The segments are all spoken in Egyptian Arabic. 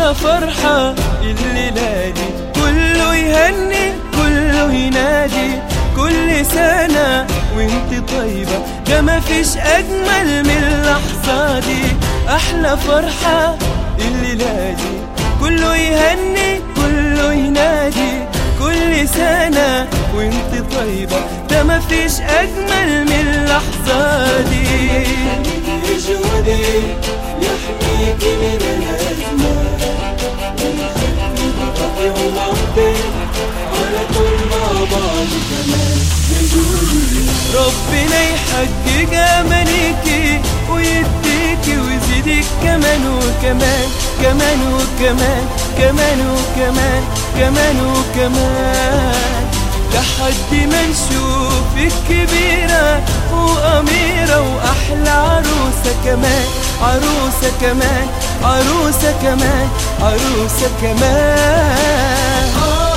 أحلى فرحة الليلة دي كله يهني كله ينادي كل سنة وانت طيبة ده مفيش أجمل من اللحظة دي أحلى فرحة الليلة دي كله يهني كله ينادي كل سنة وانت طيبة ده مفيش أجمل من اللحظة دي جودي يحميك من الأزمات ويخلي باباك ومامتك على طول مع بعض كمان يا جودي ربنا يحقق امانيكي ويديكي ويزيدك كمان وكمان كمان وكمان كمان وكمان كمان وكمان لحد ما نشوفك كبيرة وأميرة وأحلى عروسة كمان عروسة كمان عروسة كمان عروسة كمان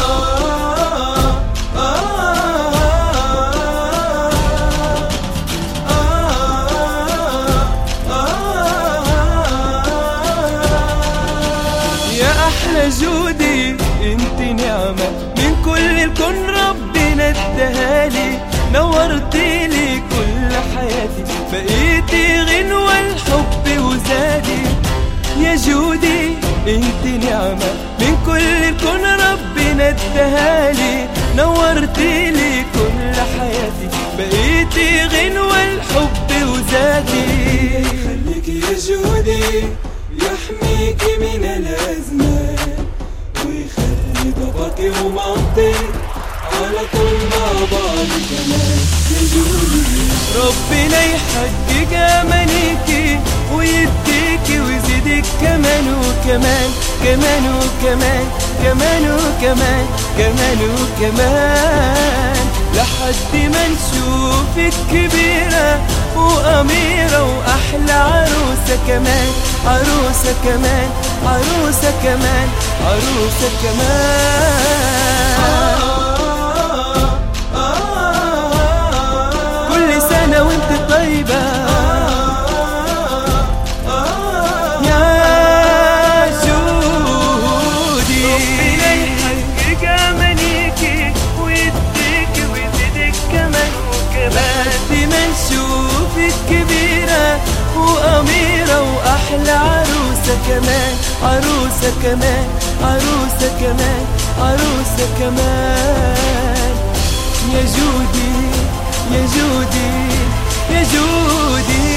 يا احلى جودي انت نعمة من كل الكون ربنا ادهالي نورتي لي كل حياتي بقيتي غنوة الحب وزادي يا جودي انت نعمة من كل الكون ربنا ادهالي نورتي لي كل حياتي بقيتي غنوة الحب وزادي خليك يا جودي يحميك من الأزمات ويخلي باباك ومامتك على طول مع بعض كمان يا جودي ربنا يحقق امانيكي ويديكي ويزيدك كمان وكمان كمان وكمان كمان وكمان كمان وكمان لحد ما نشوفك كبيرة وأميرة وأحلى عروسة كمان عروسة كمان عروسة كمان عروسة كمان كل سنة وانت طيبة يا جودي ربنا يحقق أمانيكي ويديك ويزيدك كمان وكمان دي ما نشوفك كبيرة وأميرة وأحلى عروسة كمان عروسة كمان عروسة كمان عروسة كمان يا جودي يا جودي يا جودي